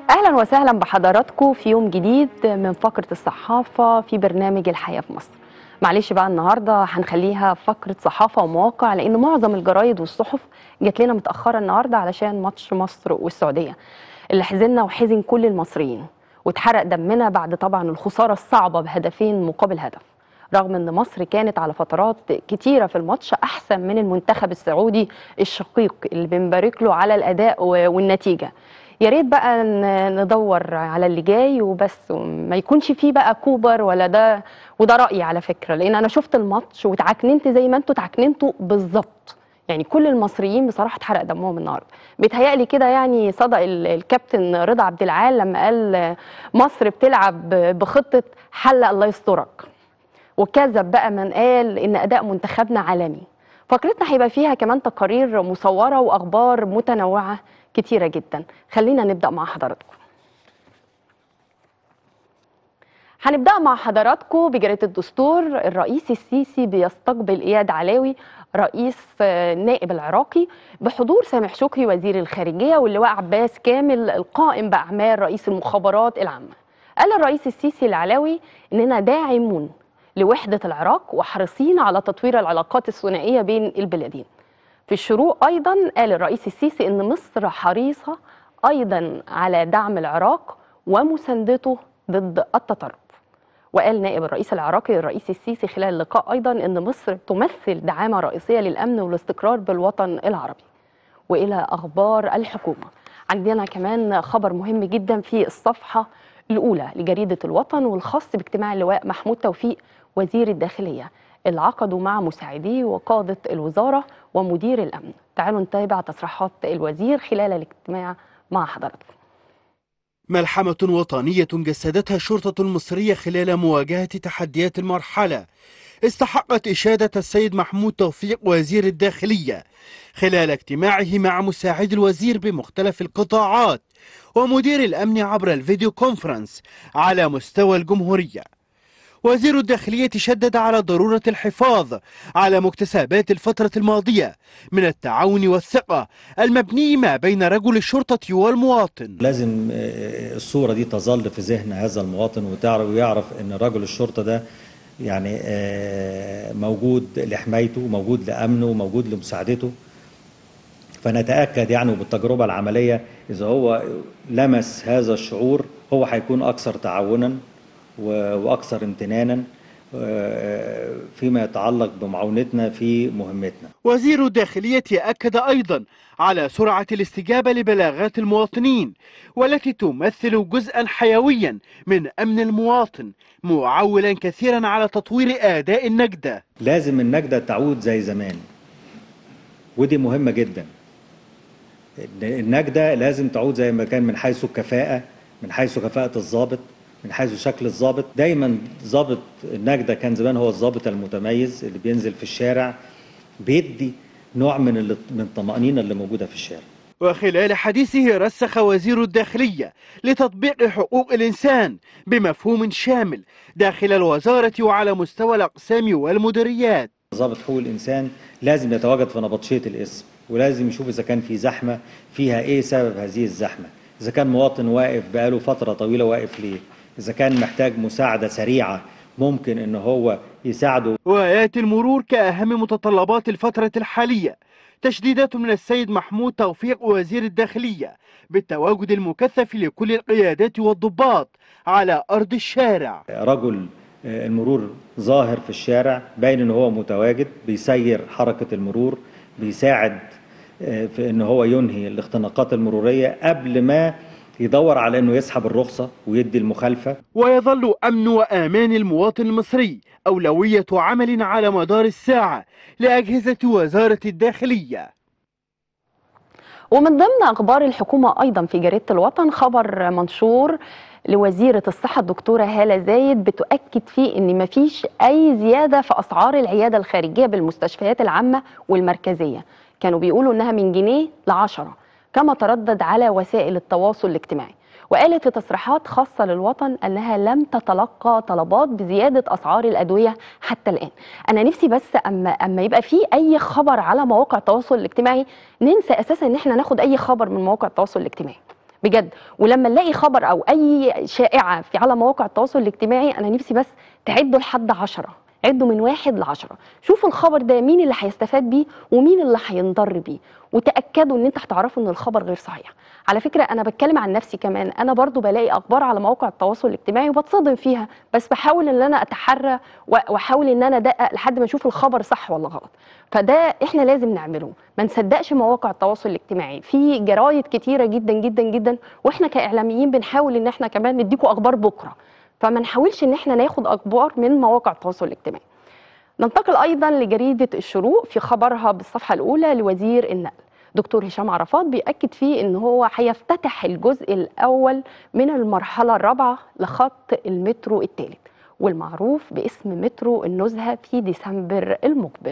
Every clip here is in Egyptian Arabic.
اهلا وسهلا بحضراتكم في يوم جديد من فقره الصحافه في برنامج الحياه في مصر معلش بقى النهارده هنخليها فقره صحافه ومواقع لان معظم الجرايد والصحف جات لنا متاخره النهارده علشان ماتش مصر والسعوديه اللي حزننا وحزن كل المصريين واتحرق دمنا بعد طبعا الخساره الصعبه بهدفين مقابل هدف رغم ان مصر كانت على فترات كتيره في الماتش احسن من المنتخب السعودي الشقيق اللي بنبارك له على الاداء والنتيجه يا ريت بقى ندور على اللي جاي وبس ما يكونش فيه بقى كوبر ولا ده وده رايي على فكره لان انا شفت الماتش واتعكننت زي ما انتوا اتعكننتوا بالظبط يعني كل المصريين بصراحه اتحرق دمهم النهارده بيتهيألي كده يعني صدق الكابتن رضا عبد العال لما قال مصر بتلعب بخطه حل الله يسترك وكذب بقى من قال ان اداء منتخبنا عالمي فقرتنا هيبقى فيها كمان تقارير مصوره واخبار متنوعه كتيره جدا خلينا نبدا مع حضراتكم هنبدا مع حضراتكم بجريده الدستور الرئيس السيسي بيستقبل اياد علاوي رئيس نائب العراقي بحضور سامح شكري وزير الخارجيه واللواء عباس كامل القائم باعمال رئيس المخابرات العامه قال الرئيس السيسي العلاوي اننا داعمون لوحده العراق وحريصين على تطوير العلاقات الثنائيه بين البلدين في الشروق ايضا قال الرئيس السيسي ان مصر حريصه ايضا على دعم العراق ومساندته ضد التطرف وقال نائب الرئيس العراقي الرئيس السيسي خلال اللقاء ايضا ان مصر تمثل دعامه رئيسيه للامن والاستقرار بالوطن العربي والى اخبار الحكومه عندنا كمان خبر مهم جدا في الصفحه الاولى لجريده الوطن والخاص باجتماع اللواء محمود توفيق وزير الداخليه اللي عقدوا مع مساعديه وقاده الوزاره ومدير الامن تعالوا نتابع تصريحات الوزير خلال الاجتماع مع حضراتكم ملحمة وطنية جسدتها الشرطة المصرية خلال مواجهة تحديات المرحلة استحقت إشادة السيد محمود توفيق وزير الداخلية خلال اجتماعه مع مساعد الوزير بمختلف القطاعات ومدير الأمن عبر الفيديو كونفرنس على مستوى الجمهورية وزير الداخلية شدد على ضرورة الحفاظ على مكتسبات الفترة الماضية من التعاون والثقة المبني ما بين رجل الشرطة والمواطن لازم الصورة دي تظل في ذهن هذا المواطن وتعرف ويعرف ان رجل الشرطة ده يعني موجود لحمايته موجود لأمنه موجود لمساعدته فنتأكد يعني بالتجربة العملية إذا هو لمس هذا الشعور هو هيكون أكثر تعاونا واكثر امتنانا فيما يتعلق بمعاونتنا في مهمتنا. وزير الداخليه اكد ايضا على سرعه الاستجابه لبلاغات المواطنين والتي تمثل جزءا حيويا من امن المواطن معولا كثيرا على تطوير اداء النجده. لازم النجده تعود زي زمان. ودي مهمه جدا. النجده لازم تعود زي ما كان من حيث الكفاءه من حيث كفاءه الضابط من حيث شكل الضابط دايما ضابط النجده كان زمان هو الضابط المتميز اللي بينزل في الشارع بيدي نوع من من الطمانينه اللي موجوده في الشارع وخلال حديثه رسخ وزير الداخلية لتطبيق حقوق الإنسان بمفهوم شامل داخل الوزارة وعلى مستوى الأقسام والمديريات ضابط حقوق الإنسان لازم يتواجد في نبطشية الاسم ولازم يشوف إذا كان في زحمة فيها إيه سبب هذه الزحمة إذا كان مواطن واقف بقاله فترة طويلة واقف ليه إذا كان محتاج مساعدة سريعة ممكن إن هو يساعده وآيات المرور كأهم متطلبات الفترة الحالية تشديدات من السيد محمود توفيق وزير الداخلية بالتواجد المكثف لكل القيادات والضباط على أرض الشارع رجل المرور ظاهر في الشارع باين إن هو متواجد بيسير حركة المرور بيساعد في إن هو ينهي الاختناقات المرورية قبل ما يدور على انه يسحب الرخصه ويدي المخالفه ويظل امن وامان المواطن المصري اولويه عمل على مدار الساعه لاجهزه وزاره الداخليه ومن ضمن اخبار الحكومه ايضا في جريده الوطن خبر منشور لوزيره الصحه الدكتوره هاله زايد بتؤكد فيه ان مفيش اي زياده في اسعار العياده الخارجيه بالمستشفيات العامه والمركزيه كانوا بيقولوا انها من جنيه ل 10 كما تردد على وسائل التواصل الاجتماعي وقالت في تصريحات خاصة للوطن أنها لم تتلقى طلبات بزيادة أسعار الأدوية حتى الآن أنا نفسي بس أما, أما يبقى في أي خبر على مواقع التواصل الاجتماعي ننسى أساسا أن احنا ناخد أي خبر من مواقع التواصل الاجتماعي بجد ولما نلاقي خبر او اي شائعه في على مواقع التواصل الاجتماعي انا نفسي بس تعدوا لحد عشرة عدوا من واحد لعشرة شوفوا الخبر ده مين اللي هيستفاد بيه ومين اللي هينضر بيه وتاكدوا ان انت هتعرفوا ان الخبر غير صحيح على فكره انا بتكلم عن نفسي كمان انا برضو بلاقي اخبار على مواقع التواصل الاجتماعي وبتصدم فيها بس بحاول ان انا اتحرى و- واحاول ان انا ادقق لحد ما اشوف الخبر صح ولا غلط فده احنا لازم نعمله ما نصدقش مواقع التواصل الاجتماعي في جرايد كتيره جدا جدا جدا واحنا كاعلاميين بنحاول ان احنا كمان نديكوا اخبار بكره فما نحاولش ان احنا ناخد اخبار من مواقع التواصل الاجتماعي ننتقل ايضا لجريده الشروق في خبرها بالصفحه الاولى لوزير النقل دكتور هشام عرفات بيأكد فيه ان هو هيفتتح الجزء الاول من المرحله الرابعه لخط المترو الثالث والمعروف باسم مترو النزهه في ديسمبر المقبل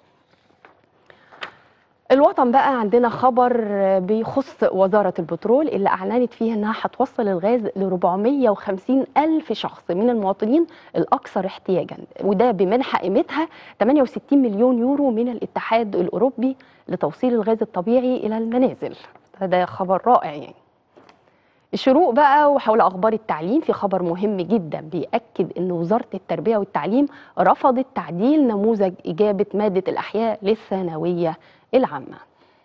الوطن بقى عندنا خبر بيخص وزارة البترول اللي أعلنت فيه إنها هتوصل الغاز ل 450 ألف شخص من المواطنين الأكثر احتياجا وده بمنحة قيمتها 68 مليون يورو من الاتحاد الأوروبي لتوصيل الغاز الطبيعي إلى المنازل ده خبر رائع يعني الشروق بقى وحول اخبار التعليم في خبر مهم جدا بيأكد ان وزاره التربيه والتعليم رفضت تعديل نموذج اجابه ماده الاحياء للثانويه العامه.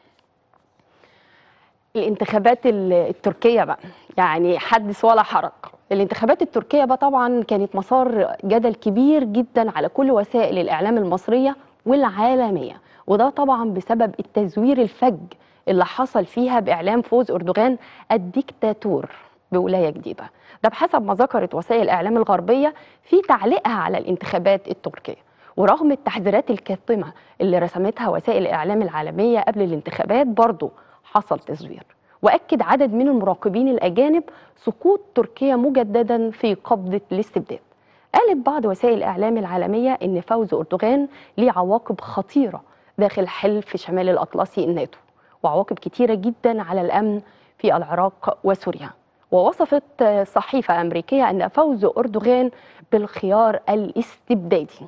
الانتخابات ال- التركيه بقى يعني حدث ولا حرج. الانتخابات التركيه بقى طبعا كانت مسار جدل كبير جدا على كل وسائل الاعلام المصريه والعالميه وده طبعا بسبب التزوير الفج اللي حصل فيها باعلام فوز اردوغان الديكتاتور بولايه جديده ده بحسب ما ذكرت وسائل الاعلام الغربيه في تعليقها على الانتخابات التركيه ورغم التحذيرات الكاظمه اللي رسمتها وسائل الاعلام العالميه قبل الانتخابات برضه حصل تزوير واكد عدد من المراقبين الاجانب سقوط تركيا مجددا في قبضه الاستبداد قالت بعض وسائل الاعلام العالميه ان فوز اردوغان ليه عواقب خطيره داخل حلف شمال الاطلسي الناتو وعواقب كتيرة جدا على الأمن في العراق وسوريا ووصفت صحيفة أمريكية أن فوز أردوغان بالخيار الاستبدادي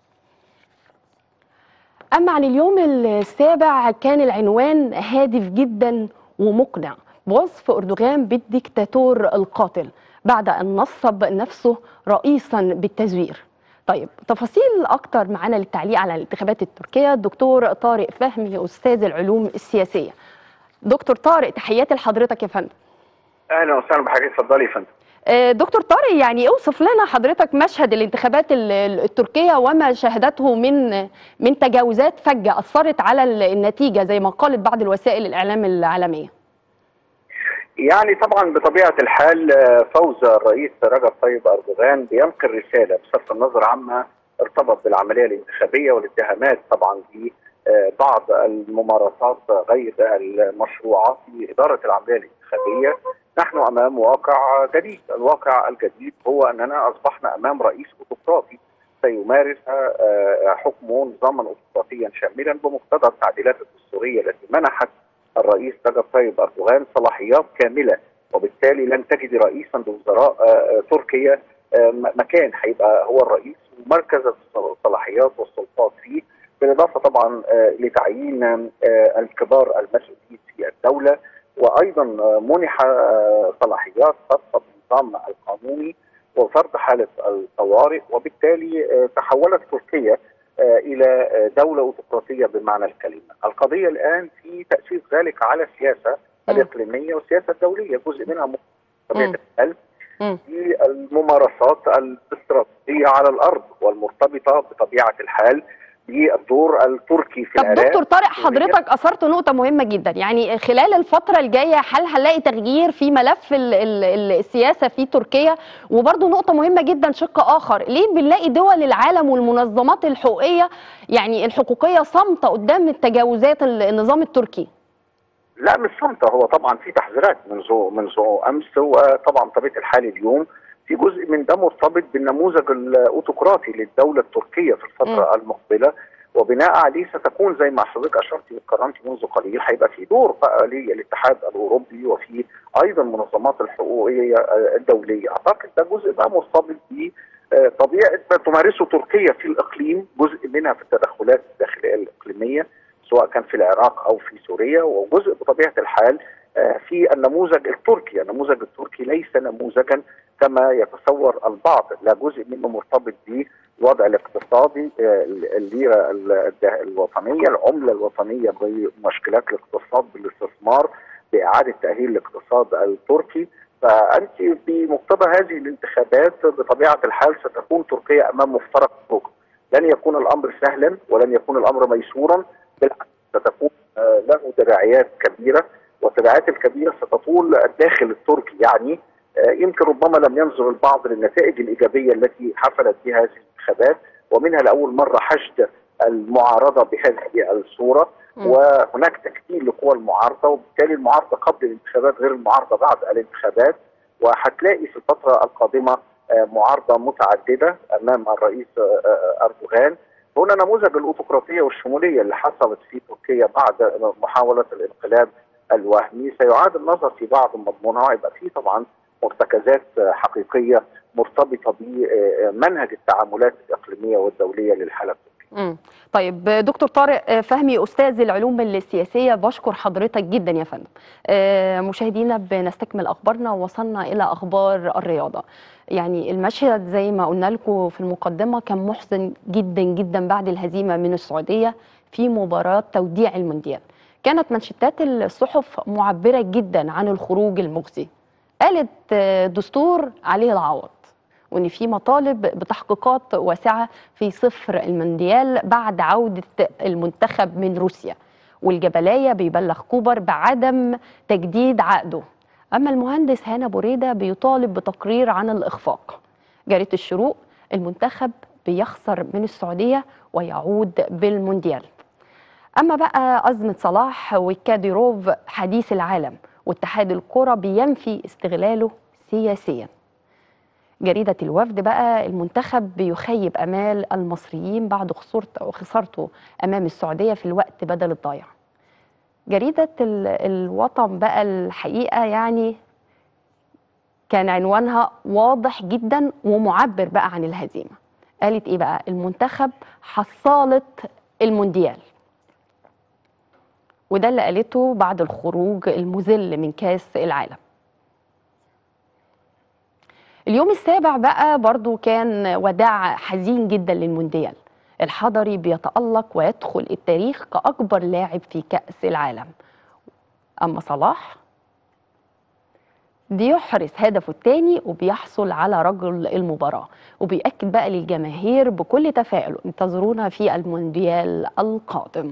أما عن اليوم السابع كان العنوان هادف جدا ومقنع بوصف أردوغان بالديكتاتور القاتل بعد أن نصب نفسه رئيسا بالتزوير طيب تفاصيل اكتر معانا للتعليق على الانتخابات التركيه الدكتور طارق فهمي استاذ العلوم السياسيه دكتور طارق تحياتي لحضرتك يا فندم اهلا وسهلا بحضرتك اتفضلي يا فندم آه، دكتور طارق يعني اوصف لنا حضرتك مشهد الانتخابات ال- ال- التركيه وما شهدته من من تجاوزات فجه اثرت على ال- النتيجه زي ما قالت بعض الوسائل الاعلام العالميه يعني طبعا بطبيعه الحال آه، فوز الرئيس رجب طيب اردوغان بينقل رساله بصرف النظر عما ارتبط بالعمليه الانتخابيه والاتهامات طبعا ببعض الممارسات غير المشروعه في اداره العمليه الانتخابيه نحن امام واقع جديد، الواقع الجديد هو اننا اصبحنا امام رئيس اوتقراطي سيمارس آه، حكمه نظاما اوتقراطيا شاملا بمقتضى التعديلات الدستوريه التي منحت الرئيس رجب طيب اردوغان صلاحيات كامله وبالتالي لن تجد رئيسا لوزراء آه، تركيا آه، م- مكان هيبقى هو الرئيس ومركز الصلاحيات والسلطات فيه بالاضافه طبعا آه، لتعيين آه، الكبار المسؤولين في الدوله وايضا آه، منح آه، صلاحيات خاصه بالنظام القانوني وفرض حاله الطوارئ وبالتالي آه، تحولت تركيا آه، الى آه، دوله اوتقراطيه بمعنى الكلمه. القضيه الان في تاسيس ذلك على السياسه مم. الاقليميه والسياسه الدوليه جزء منها م- طبيعه مم. الحال مم. في الممارسات الاستراتيجيه على الارض والمرتبطه بطبيعه الحال بالدور التركي في طب العراق دكتور طارق سوريا. حضرتك اثرت نقطه مهمه جدا يعني خلال الفتره الجايه هل هنلاقي تغيير في ملف ال ال ال السياسه في تركيا وبرضه نقطه مهمه جدا شق اخر ليه بنلاقي دول العالم والمنظمات الحقوقيه يعني الحقوقيه صامته قدام التجاوزات ال- النظام التركي لا مش صمتة هو طبعا في تحذيرات منذ منذ امس وطبعا طبيعه الحال اليوم في جزء من ده مرتبط بالنموذج الاوتقراطي للدوله التركيه في الفتره المقبله وبناء عليه ستكون زي ما حضرتك اشرتي واتكرمتي منذ قليل هيبقى في دور بقى للاتحاد الاوروبي وفي ايضا منظمات الحقوقيه الدوليه اعتقد ده جزء بقى مرتبط ب طبيعه ما تمارسه تركيا في الاقليم جزء منها في التدخلات الداخليه الاقليميه سواء كان في العراق او في سوريا وجزء بطبيعه الحال آه، في النموذج التركي، النموذج التركي ليس نموذجا كما يتصور البعض، لا جزء منه مرتبط بالوضع الاقتصادي آه، الليره ال- الوطنيه، العمله الوطنيه بمشكلات الاقتصاد بالاستثمار باعاده تاهيل الاقتصاد التركي، فانت بمقتضى هذه الانتخابات بطبيعه الحال ستكون تركيا امام مفترق طرق، لن يكون الامر سهلا ولن يكون الامر ميسورا، بالعكس ستكون آه، له تداعيات كبيره والتداعيات الكبيره ستطول الداخل التركي يعني آه، يمكن ربما لم ينظر البعض للنتائج الايجابيه التي حفلت بها هذه الانتخابات ومنها لاول مره حشد المعارضه بهذه الصوره مم. وهناك تكتيل لقوى المعارضه وبالتالي المعارضه قبل الانتخابات غير المعارضه بعد الانتخابات وهتلاقي في الفتره القادمه آه، معارضه متعدده امام الرئيس آه، آه، اردوغان هنا نموذج الاوتقراطيه والشموليه اللي حصلت في تركيا بعد محاوله الانقلاب الوهمي سيعاد النظر في بعض مضمونها ويبقى في طبعا مرتكزات آه، حقيقيه مرتبطه بمنهج التعاملات الاقليميه والدوليه للحاله التركيه. مم. طيب دكتور طارق آه، فهمي استاذ العلوم السياسيه بشكر حضرتك جدا يا فندم آه، مشاهدينا بنستكمل اخبارنا ووصلنا الى اخبار الرياضه يعني المشهد زي ما قلنا لكم في المقدمه كان محزن جدا جدا بعد الهزيمه من السعوديه في مباراه توديع المونديال كانت منشطات الصحف معبره جدا عن الخروج المخزي قالت آه، دستور عليه العوض وان في مطالب بتحقيقات واسعه في صفر المونديال بعد عوده المنتخب من روسيا والجبلايه بيبلغ كوبر بعدم تجديد عقده اما المهندس هاني بريده بيطالب بتقرير عن الاخفاق جريده الشروق المنتخب بيخسر من السعوديه ويعود بالمونديال اما بقى ازمه صلاح وكاديروف حديث العالم واتحاد الكره بينفي استغلاله سياسيا جريدة الوفد بقى المنتخب بيخيب أمال المصريين بعد خسارته خسارته أمام السعودية في الوقت بدل الضايع جريدة ال- الوطن بقى الحقيقة يعني كان عنوانها واضح جدا ومعبر بقى عن الهزيمة قالت إيه بقى المنتخب حصالة المونديال وده اللي قالته بعد الخروج المذل من كاس العالم اليوم السابع بقى برضو كان وداع حزين جدا للمونديال الحضري بيتألق ويدخل التاريخ كأكبر لاعب في كأس العالم أما صلاح بيحرز هدفه الثاني وبيحصل على رجل المباراة وبيأكد بقى للجماهير بكل تفاؤل انتظرونا في المونديال القادم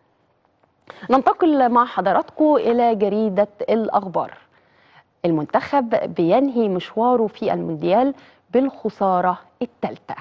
ننتقل مع حضراتكم إلى جريدة الأخبار المنتخب بينهي مشواره في المونديال بالخسارة الثالثة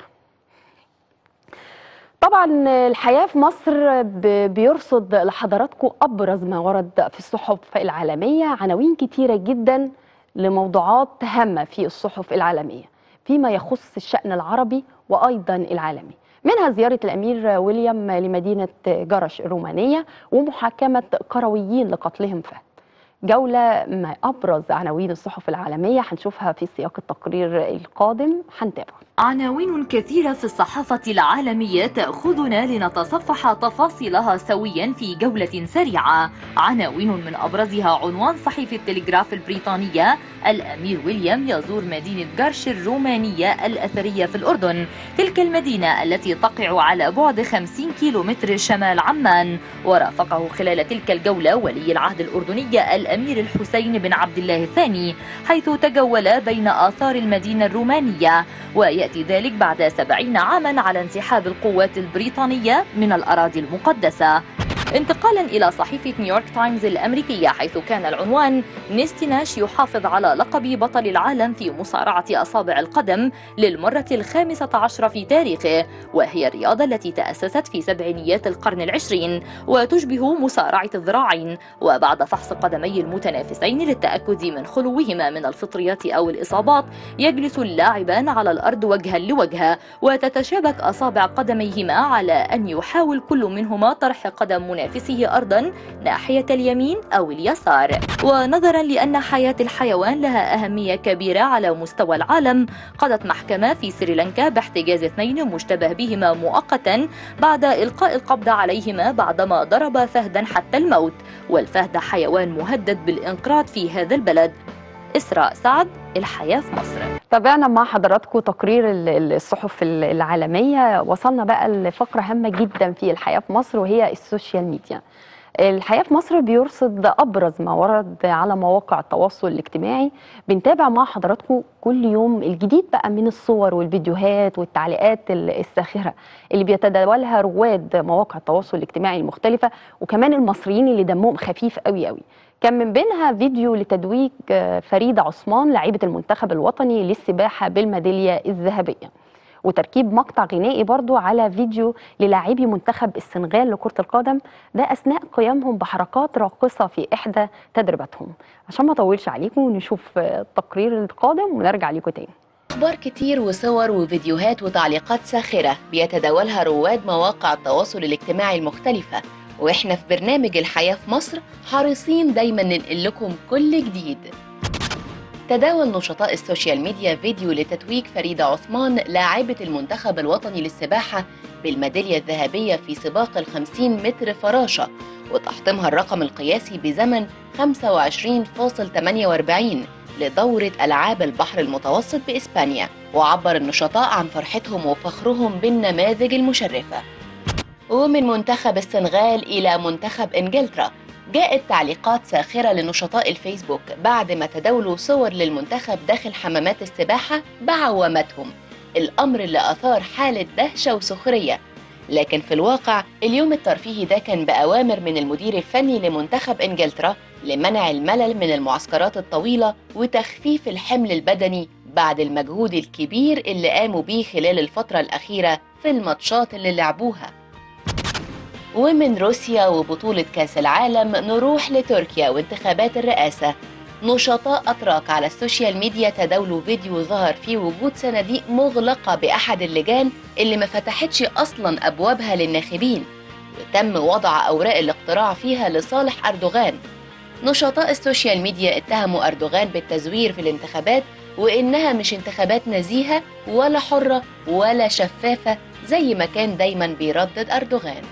طبعا الحياة في مصر ب- بيرصد لحضراتكم أبرز ما ورد في الصحف العالمية عناوين كتيرة جدا لموضوعات هامة في الصحف العالمية فيما يخص الشأن العربي وأيضا العالمي منها زيارة الأمير ويليام لمدينة جرش الرومانية ومحاكمة كرويين لقتلهم فهد جولة ما أبرز عناوين الصحف العالمية هنشوفها في سياق التقرير القادم هنتابع عناوين كثيرة في الصحافة العالمية تأخذنا لنتصفح تفاصيلها سويا في جولة سريعة عناوين من أبرزها عنوان صحيفة التلغراف البريطانية الأمير ويليام يزور مدينة جرش الرومانية الأثرية في الأردن تلك المدينة التي تقع على بعد 50 كيلومتر شمال عمان ورافقه خلال تلك الجولة ولي العهد الأردني الأمير الحسين بن عبد الله الثاني حيث تجول بين آثار المدينة الرومانية ويأتي ذلك بعد سبعين عاما على انسحاب القوات البريطانية من الأراضي المقدسة انتقالا إلى صحيفة نيويورك تايمز الأمريكية حيث كان العنوان نيستي ناش يحافظ على لقب بطل العالم في مصارعة أصابع القدم للمرة الخامسة عشر في تاريخه وهي الرياضة التي تأسست في سبعينيات القرن العشرين وتشبه مصارعة الذراعين وبعد فحص قدمي المتنافسين للتأكد من خلوهما من الفطريات أو الإصابات يجلس اللاعبان على الأرض وجها لوجه وتتشابك أصابع قدميهما على أن يحاول كل منهما طرح قدم منافسه أرضا ناحية اليمين أو اليسار ونظرا لأن حياة الحيوان لها أهمية كبيرة على مستوى العالم قضت محكمة في سريلانكا باحتجاز اثنين مشتبه بهما مؤقتا بعد إلقاء القبض عليهما بعدما ضرب فهدا حتى الموت والفهد حيوان مهدد بالانقراض في هذا البلد إسراء سعد الحياة في مصر تابعنا مع حضراتكم تقرير ال- ال- الصحف ال- العالمية وصلنا بقى لفقرة هامة جدا في الحياة في مصر وهي السوشيال ميديا الحياة في مصر بيرصد أبرز ما ورد على مواقع التواصل الاجتماعي بنتابع مع حضراتكم كل يوم الجديد بقى من الصور والفيديوهات والتعليقات ال- الساخرة اللي بيتداولها رواد مواقع التواصل الاجتماعي المختلفة وكمان المصريين اللي دمهم خفيف قوي قوي كان من بينها فيديو لتدويج آه، فريدة عثمان لاعبة المنتخب الوطني للسباحة بالميدالية الذهبية وتركيب مقطع غنائي برضو على فيديو للاعبي منتخب السنغال لكرة القدم ده أثناء قيامهم بحركات راقصة في إحدى تدريباتهم عشان ما أطولش عليكم نشوف آه، التقرير القادم ونرجع لكم تاني أخبار كتير وصور وفيديوهات وتعليقات ساخرة بيتداولها رواد مواقع التواصل الاجتماعي المختلفة وإحنا في برنامج الحياة في مصر حريصين دايما ننقل لكم كل جديد تداول نشطاء السوشيال ميديا فيديو لتتويج فريدة عثمان لاعبة المنتخب الوطني للسباحة بالميدالية الذهبية في سباق الخمسين متر فراشة وتحطيمها الرقم القياسي بزمن 25.48 لدورة ألعاب البحر المتوسط بإسبانيا وعبر النشطاء عن فرحتهم وفخرهم بالنماذج المشرفة ومن منتخب السنغال إلى منتخب إنجلترا جاءت تعليقات ساخرة لنشطاء الفيسبوك بعد ما تداولوا صور للمنتخب داخل حمامات السباحة بعوامتهم الأمر اللي أثار حالة دهشة وسخرية لكن في الواقع اليوم الترفيهي ده كان بأوامر من المدير الفني لمنتخب إنجلترا لمنع الملل من المعسكرات الطويلة وتخفيف الحمل البدني بعد المجهود الكبير اللي قاموا بيه خلال الفترة الأخيرة في الماتشات اللي لعبوها ومن روسيا وبطولة كأس العالم نروح لتركيا وانتخابات الرئاسة نشطاء أتراك على السوشيال ميديا تداولوا فيديو ظهر فيه وجود صناديق مغلقة بأحد اللجان اللي ما فتحتش أصلا أبوابها للناخبين وتم وضع أوراق الاقتراع فيها لصالح أردوغان نشطاء السوشيال ميديا اتهموا أردوغان بالتزوير في الانتخابات وإنها مش انتخابات نزيهة ولا حرة ولا شفافة زي ما كان دايما بيردد أردوغان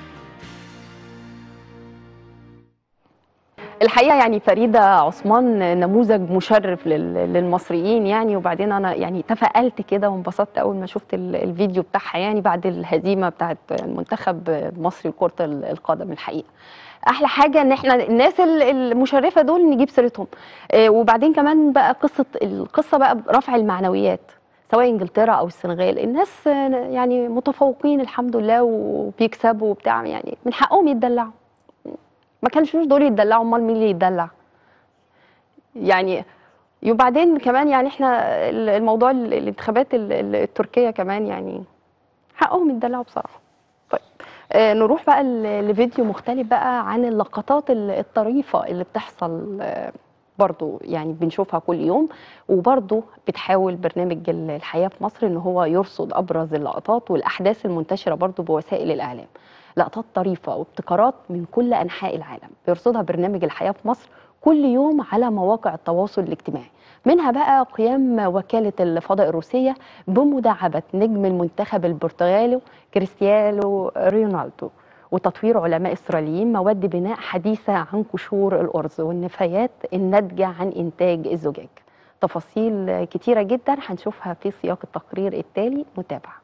الحقيقه يعني فريده عثمان نموذج مشرف لل- للمصريين يعني وبعدين انا يعني تفائلت كده وانبسطت اول ما شفت ال- الفيديو بتاعها يعني بعد الهزيمه بتاعت المنتخب المصري لكره ال- القدم الحقيقه احلى حاجه ان احنا الناس ال- المشرفه دول نجيب سيرتهم آه، وبعدين كمان بقى قصه القصه بقى رفع المعنويات سواء انجلترا او السنغال الناس آه، يعني متفوقين الحمد لله وبيكسبوا وبتاع يعني من حقهم يتدلعوا ما كانش دول يتدلعوا امال مين اللي يتدلع يعني وبعدين كمان يعني احنا ال- الموضوع ال- الانتخابات ال- ال- التركيه كمان يعني حقهم يتدلعوا بصراحه طيب آه نروح بقى ل- لفيديو مختلف بقى عن اللقطات ال- الطريفه اللي بتحصل آه برضو يعني بنشوفها كل يوم وبرضو بتحاول برنامج ال- الحياه في مصر ان هو يرصد ابرز اللقطات والاحداث المنتشره برضو بوسائل الاعلام لقطات طريفة وابتكارات من كل أنحاء العالم بيرصدها برنامج الحياة في مصر كل يوم على مواقع التواصل الاجتماعي منها بقى قيام وكالة الفضاء الروسية بمداعبة نجم المنتخب البرتغالي كريستيانو رونالدو وتطوير علماء إسرائيليين مواد بناء حديثة عن قشور الأرز والنفايات الناتجة عن إنتاج الزجاج تفاصيل كتيرة جدا هنشوفها في سياق التقرير التالي متابعة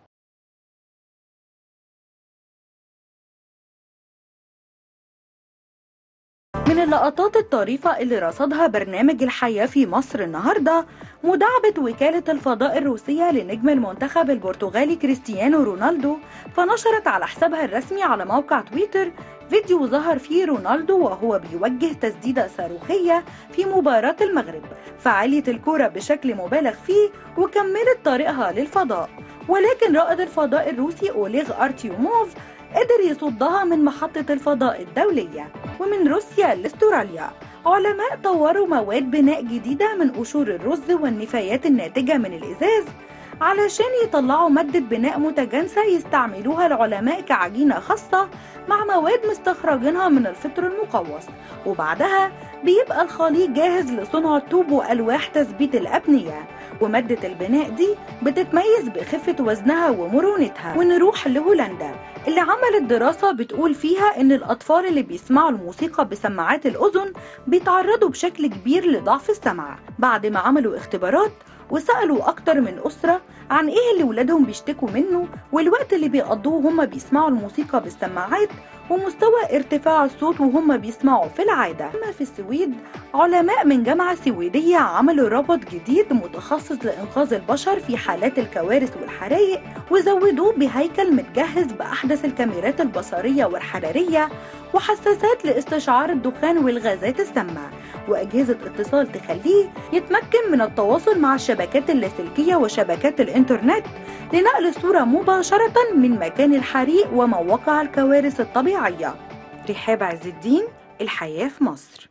من اللقطات الطريفة اللي رصدها برنامج الحياة في مصر النهاردة مداعبة وكالة الفضاء الروسية لنجم المنتخب البرتغالي كريستيانو رونالدو فنشرت على حسابها الرسمي على موقع تويتر فيديو ظهر فيه رونالدو وهو بيوجه تسديدة صاروخية في مباراة المغرب فعالية الكرة بشكل مبالغ فيه وكملت طريقها للفضاء ولكن رائد الفضاء الروسي أوليغ أرتيوموف قدر يصدها من محطة الفضاء الدولية ومن روسيا لاستراليا علماء طوروا مواد بناء جديدة من قشور الرز والنفايات الناتجة من الإزاز علشان يطلعوا مادة بناء متجانسة يستعملوها العلماء كعجينة خاصة مع مواد مستخرجينها من الفطر المقوس وبعدها بيبقى الخليط جاهز لصنع الطوب وألواح تثبيت الأبنية ومادة البناء دي بتتميز بخفة وزنها ومرونتها ونروح لهولندا اللي عملت دراسة بتقول فيها إن الأطفال اللي بيسمعوا الموسيقى بسماعات الأذن بيتعرضوا بشكل كبير لضعف السمع بعد ما عملوا اختبارات وسألوا أكتر من أسرة عن إيه اللي ولادهم بيشتكوا منه والوقت اللي بيقضوه وهم بيسمعوا الموسيقى بالسماعات ومستوى ارتفاع الصوت وهم بيسمعوا في العادة أما في السويد علماء من جامعة سويدية عملوا روبوت جديد متخصص لإنقاذ البشر في حالات الكوارث والحرائق وزودوه بهيكل متجهز بأحدث الكاميرات البصرية والحرارية وحساسات لاستشعار الدخان والغازات السامة وأجهزة اتصال تخليه يتمكن من التواصل مع الشبكات اللاسلكية وشبكات الإنترنت لنقل الصورة مباشرة من مكان الحريق ومواقع الكوارث الطبيعية رحاب عز الدين الحياة في مصر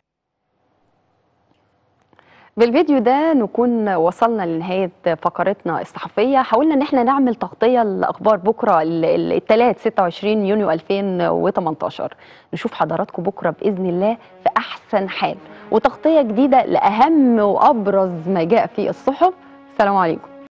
بالفيديو ده نكون وصلنا لنهاية فقرتنا الصحفية حاولنا ان احنا نعمل تغطية لأخبار بكرة الثلاث 26 يونيو 2018 نشوف حضراتكم بكرة بإذن الله في أحسن حال وتغطية جديدة لأهم وأبرز ما جاء في الصحف السلام عليكم